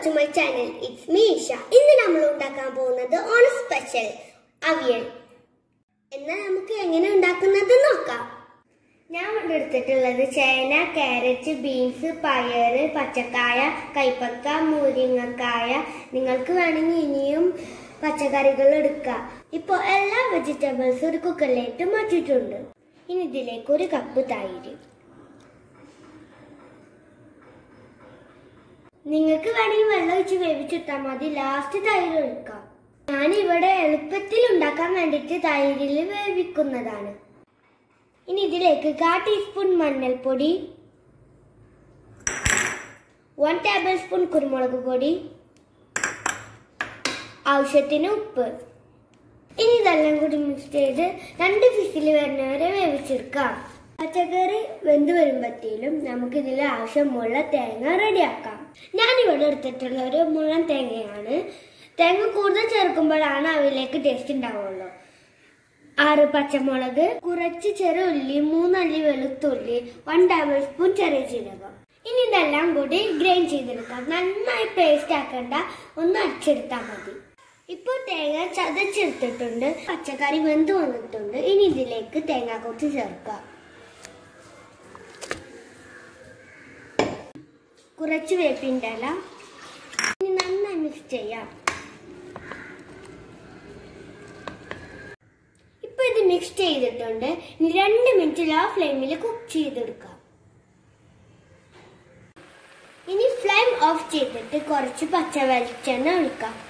to my channel it's Meesha ഇന്ന് നമ്മൾ ഉണ്ടാക്കാൻ പോകുന്നത് ഓണ സ്പെഷ്യൽ അവിയൽ എന്നാൽ നമുക്ക് എങ്ങനെ ഉണ്ടാക്കുന്നത് നോക്കാം ഞാൻ ഇവിടെ എടുത്തിട്ടുള്ളത് ചേന ക്യാരറ്റ് ബീൻസ് പയറ് പച്ചക്കായ കൈപ്പക്ക മുരിങ്ങക്കായ നിങ്ങൾക്ക് വേണമെങ്കിൽ ഇനിയും പച്ചക്കറികൾ എടുക്കാം ഇപ്പോൾ എല്ലാ വെജിറ്റബിൾസും ഒരു കുക്കറിലേക്ക് മാറ്റിയിട്ടുണ്ട് ഇനി ഇതിലേക്ക് ഒരു കപ്പ് തൈര് നിങ്ങൾക്ക് വേണമെങ്കിൽ വെള്ളം ഒഴിച്ച് വേവിച്ചിട്ടാൽ മതി ലാസ്റ്റ് തൈര് ഒഴിക്കാം ഞാൻ ഇവിടെ എളുപ്പത്തിൽ ഉണ്ടാക്കാൻ വേണ്ടിയിട്ട് തൈരിൽ വേവിക്കുന്നതാണ് ഇനി ഇതിലേക്ക് കാ ടീസ്പൂൺ മഞ്ഞൾപ്പൊടി വൺ ടേബിൾ സ്പൂൺ കുരുമുളക് പൊടി ആവശ്യത്തിന് ഉപ്പ് ഇനി ഇതെല്ലാം കൂടി മിക്സ് ചെയ്ത് രണ്ട് ഫിസിൽ വരുന്നവരെ വേവിച്ചെടുക്കാം പച്ചക്കറി വെന്ത് വരുമ്പോഴത്തേലും നമുക്ക് ഇതിൽ ആവശ്യമുള്ള തേങ്ങ റെഡിയാക്കാം ഞാനിവിടെ എടുത്തിട്ടുള്ള ഒരു മുഴുവൻ തേങ്ങയാണ് തേങ്ങ കൂടുതൽ ചേർക്കുമ്പോഴാണ് അവയിലേക്ക് ടേസ്റ്റ് ഉണ്ടാവുള്ളൂ ആറ് പച്ചമുളക് കുറച്ച് ചെറിയ ഉള്ളി മൂന്നല്ലി വെളുത്തുള്ളി വൺ ടേബിൾ സ്പൂൺ ചെറിയ ജീരകം ഇനി ഇതെല്ലാം കൂടി ഗ്രൈൻഡ് ചെയ്തെടുക്കാം നന്നായി പേസ്റ്റ് ആക്കണ്ട ഒന്ന് അടിച്ചെടുത്താൽ മതി ഇപ്പോൾ തേങ്ങ ചതച്ചെടുത്തിട്ടുണ്ട് പച്ചക്കറി വെന്ത് വന്നിട്ടുണ്ട് ഇനി ഇതിലേക്ക് തേങ്ങാക്കൊത്ത് ചേർക്കാം കുറച്ച് വേപ്പിൻ്റെ ഇല ഇനി നന്നായി മിക്സ് ചെയ്യാം ഇപ്പൊ ഇത് മിക്സ് ചെയ്തിട്ടുണ്ട് ഇനി രണ്ട് മിനിറ്റ് ലോ ഫ്ലെയിമിൽ കുക്ക് ചെയ്തെടുക്കാം ഇനി ഫ്ലെയിം ഓഫ് ചെയ്തിട്ട് കുറച്ച് പച്ച വെളിച്ചെണ്ണ ഒഴിക്കാം